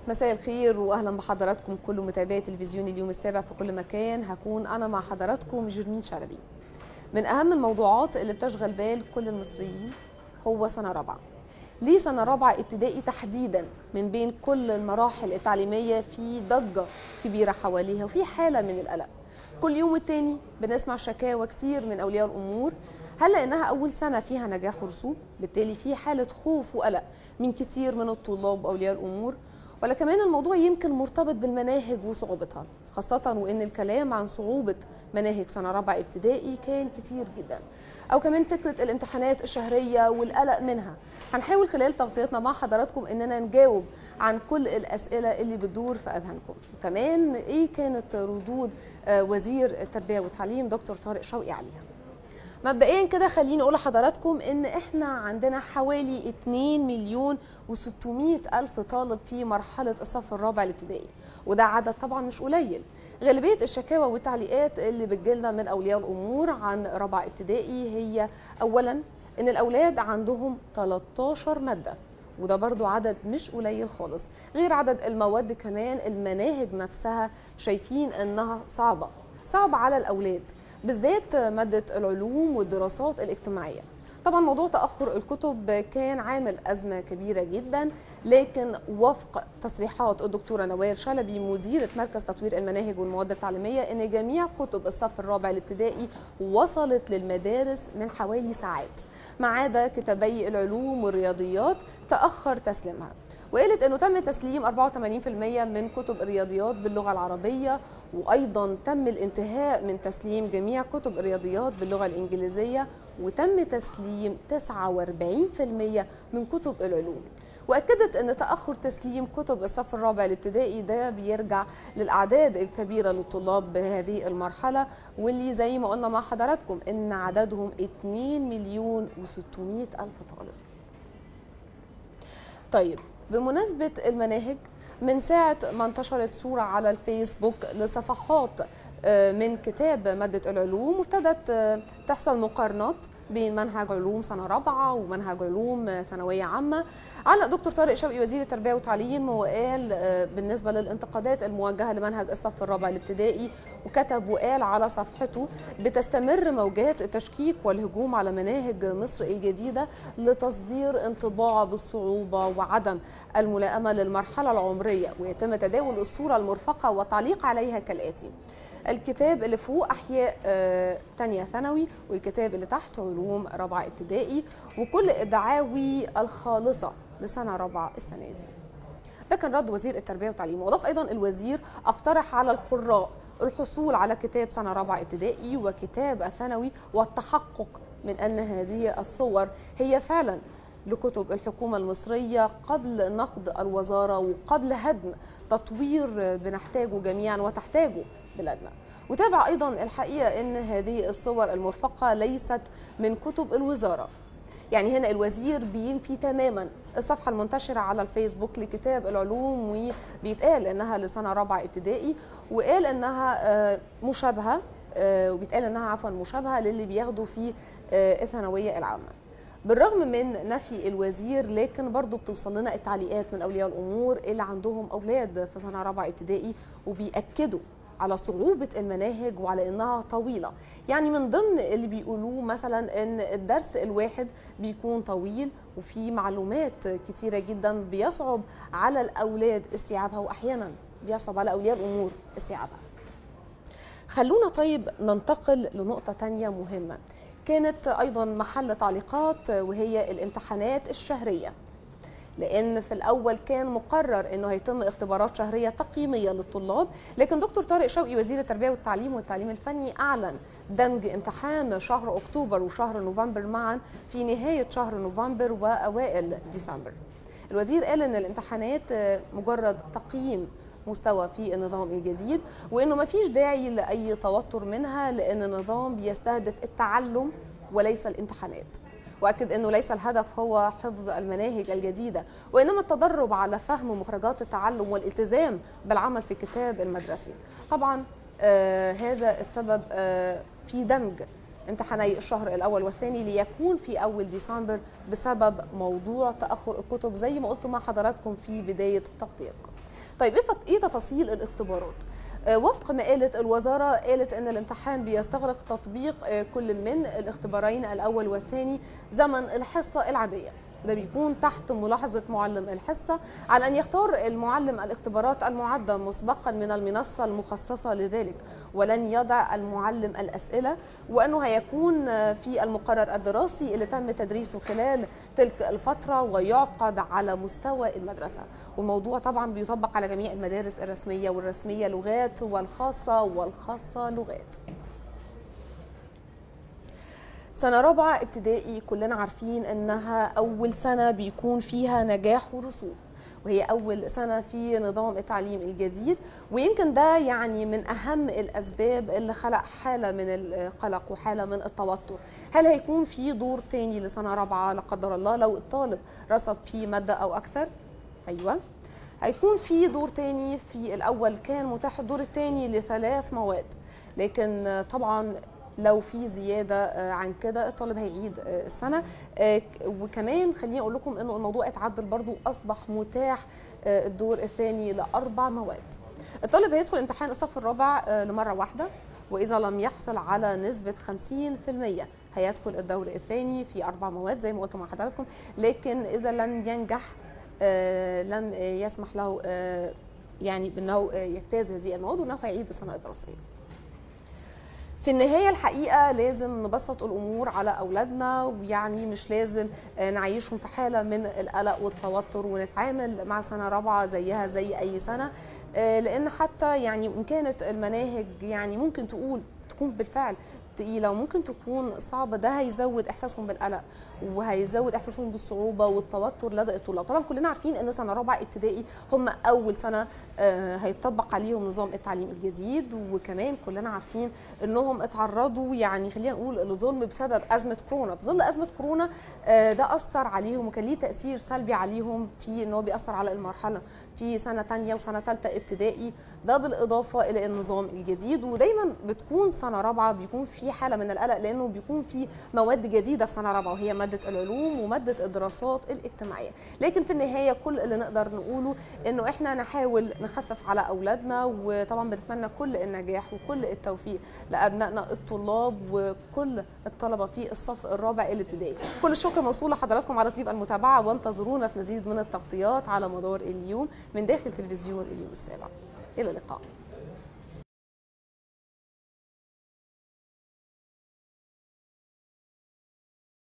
مساء الخير واهلا بحضراتكم كل متابعي تلفزيون اليوم السابع في كل مكان هكون انا مع حضراتكم جرمين شلبي من اهم الموضوعات اللي بتشغل بال كل المصريين هو سنه رابعه ليه سنه رابعه ابتدائي تحديدا من بين كل المراحل التعليميه في ضجه كبيره حواليها وفي حاله من القلق كل يوم والتاني بنسمع شكاوى كتير من اولياء الامور هل لانها اول سنه فيها نجاح ورسوب بالتالي في حاله خوف وقلق من كتير من الطلاب واولياء الامور ولا كمان الموضوع يمكن مرتبط بالمناهج وصعوبتها خاصة وإن الكلام عن صعوبة مناهج سنة رابعة ابتدائي كان كتير جدا أو كمان فكرة الامتحانات الشهرية والقلق منها هنحاول خلال تغطيتنا مع حضراتكم إننا نجاوب عن كل الأسئلة اللي بتدور في أذهانكم وكمان إيه كانت ردود وزير التربية والتعليم دكتور طارق شوقي عليها مبدئيا كده خليني اقول لحضراتكم ان احنا عندنا حوالي 2 مليون و600 الف طالب في مرحله الصف الرابع الابتدائي وده عدد طبعا مش قليل غالبيه الشكاوى والتعليقات اللي بتجيلنا من اولياء الامور عن رابعه ابتدائي هي اولا ان الاولاد عندهم 13 ماده وده برضو عدد مش قليل خالص غير عدد المواد كمان المناهج نفسها شايفين انها صعبه صعبه على الاولاد بالذات مادة العلوم والدراسات الاجتماعية طبعا موضوع تأخر الكتب كان عامل أزمة كبيرة جدا لكن وفق تصريحات الدكتورة نوال شلبي مديرة مركز تطوير المناهج والمواد التعليمية أن جميع كتب الصف الرابع الابتدائي وصلت للمدارس من حوالي ساعات ما عدا كتابي العلوم والرياضيات تأخر تسليمها وقالت انه تم تسليم 84% من كتب الرياضيات باللغه العربيه وايضا تم الانتهاء من تسليم جميع كتب الرياضيات باللغه الانجليزيه وتم تسليم 49% من كتب العلوم واكدت ان تاخر تسليم كتب الصف الرابع الابتدائي ده بيرجع للاعداد الكبيره للطلاب بهذه المرحله واللي زي ما قلنا مع حضراتكم ان عددهم 2 مليون و600 الف طالب طيب بمناسبة المناهج من ساعة ما انتشرت صورة على الفيسبوك لصفحات من كتاب مادة العلوم وابتدت تحصل مقارنات بين منهج علوم سنة رابعة ومنهج علوم ثانوية عامة علق دكتور طارق شوقي وزير التربية والتعليم وقال بالنسبة للانتقادات الموجهة لمنهج الصف الرابع الابتدائي وكتب وقال على صفحته بتستمر موجات التشكيك والهجوم على مناهج مصر الجديدة لتصدير انطباع بالصعوبة وعدم الملائمة للمرحلة العمرية ويتم تداول الصورة المرفقة والتعليق عليها كالآتي الكتاب اللي فوق احياء آه تانية ثانوي والكتاب اللي تحت علوم رابعه ابتدائي وكل الدعاوي الخالصه لسنه رابعه السنه دي ده كان رد وزير التربيه والتعليم واضاف ايضا الوزير اقترح على القراء الحصول على كتاب سنه رابعه ابتدائي وكتاب الثانوي والتحقق من ان هذه الصور هي فعلا لكتب الحكومه المصريه قبل نقد الوزاره وقبل هدم تطوير بنحتاجه جميعا وتحتاجه بلادنا وتابع ايضا الحقيقه ان هذه الصور المرفقه ليست من كتب الوزاره يعني هنا الوزير بينفي تماما الصفحه المنتشره على الفيسبوك لكتاب العلوم وبيتقال انها لسنه رابعه ابتدائي وقال انها مشابهه وبيتقال انها عفوا مشابهه للي بياخدوا في الثانويه العامه بالرغم من نفي الوزير لكن برضه بتوصل لنا التعليقات من اولياء الامور اللي عندهم اولاد في سنه رابعه ابتدائي وبياكدوا على صعوبة المناهج وعلى إنها طويلة يعني من ضمن اللي بيقولوه مثلا إن الدرس الواحد بيكون طويل وفي معلومات كتيرة جدا بيصعب على الأولاد استيعابها وأحيانا بيصعب على أولياء الأمور استيعابها خلونا طيب ننتقل لنقطة تانية مهمة كانت أيضا محل تعليقات وهي الامتحانات الشهرية لان في الاول كان مقرر انه هيتم اختبارات شهريه تقييميه للطلاب لكن دكتور طارق شوقي وزير التربيه والتعليم والتعليم الفني اعلن دمج امتحان شهر اكتوبر وشهر نوفمبر معا في نهايه شهر نوفمبر واوائل ديسمبر الوزير قال ان الامتحانات مجرد تقييم مستوى في النظام الجديد وانه ما فيش داعي لاي توتر منها لان النظام بيستهدف التعلم وليس الامتحانات واكد انه ليس الهدف هو حفظ المناهج الجديده وانما التدرب على فهم مخرجات التعلم والالتزام بالعمل في الكتاب المدرسي طبعا آه هذا السبب آه في دمج امتحاني الشهر الاول والثاني ليكون في اول ديسمبر بسبب موضوع تاخر الكتب زي ما قلت مع حضراتكم في بدايه تغطيتنا طيب ايه تفاصيل الاختبارات وفق ما قالت الوزارة قالت أن الامتحان بيستغرق تطبيق كل من الاختبارين الأول والثاني زمن الحصة العادية ده بيكون تحت ملاحظة معلم الحصة على أن يختار المعلم الاختبارات المعدة مسبقا من المنصة المخصصة لذلك ولن يضع المعلم الأسئلة وأنه هيكون في المقرر الدراسي اللي تم تدريسه خلال تلك الفترة ويعقد على مستوى المدرسة والموضوع طبعا بيطبق على جميع المدارس الرسمية والرسمية لغات والخاصة والخاصة لغات سنة رابعة ابتدائي كلنا عارفين انها اول سنة بيكون فيها نجاح ورسوب وهي اول سنة في نظام التعليم الجديد ويمكن ده يعني من اهم الاسباب اللي خلق حالة من القلق وحالة من التوتر هل هيكون في دور تاني لسنة رابعة لا قدر الله لو الطالب رسب في مادة او اكثر ايوه هيكون في دور تاني في الاول كان متاح الدور التاني لثلاث مواد لكن طبعا لو في زياده عن كده الطالب هيعيد السنه وكمان خليني اقول لكم انه الموضوع اتعدل برضو اصبح متاح الدور الثاني لاربع مواد الطالب هيدخل امتحان الصف الرابع لمره واحده واذا لم يحصل على نسبه 50% هيدخل الدور الثاني في اربع مواد زي ما قلت مع حضراتكم لكن اذا لم ينجح لم يسمح له يعني بانه يجتاز هذه المواد وانه هيعيد السنه الدراسيه في النهايه الحقيقه لازم نبسط الامور على اولادنا ويعني مش لازم نعيشهم في حاله من القلق والتوتر ونتعامل مع سنه رابعه زيها زي اي سنه لان حتى يعني وان كانت المناهج يعني ممكن تقول تكون بالفعل تقيله وممكن تكون صعبه ده هيزود احساسهم بالقلق وهيزود احساسهم بالصعوبه والتوتر لدى الطلاب طبعا كلنا عارفين ان سنه رابعه ابتدائي هم اول سنه هيطبق عليهم نظام التعليم الجديد وكمان كلنا عارفين انهم اتعرضوا يعني خلينا نقول لظلم بسبب ازمه كورونا بظل ازمه كورونا ده اثر عليهم وكان ليه تاثير سلبي عليهم في ان هو بياثر على المرحله في سنه ثانيه وسنه ثالثه ابتدائي ده بالاضافه الى النظام الجديد ودايما بتكون سنه رابعه بيكون في حاله من القلق لانه بيكون في مواد جديده في سنه رابعه وهي ماده العلوم وماده الدراسات الاجتماعيه لكن في النهايه كل اللي نقدر نقوله انه احنا نحاول نخفف على اولادنا وطبعا بنتمنى كل النجاح وكل التوفيق لابنائنا الطلاب وكل الطلبه في الصف الرابع الابتدائي كل الشكر موصول لحضراتكم على طيب المتابعه وانتظرونا في مزيد من التغطيات على مدار اليوم من داخل تلفزيون اليوم السابع الى اللقاء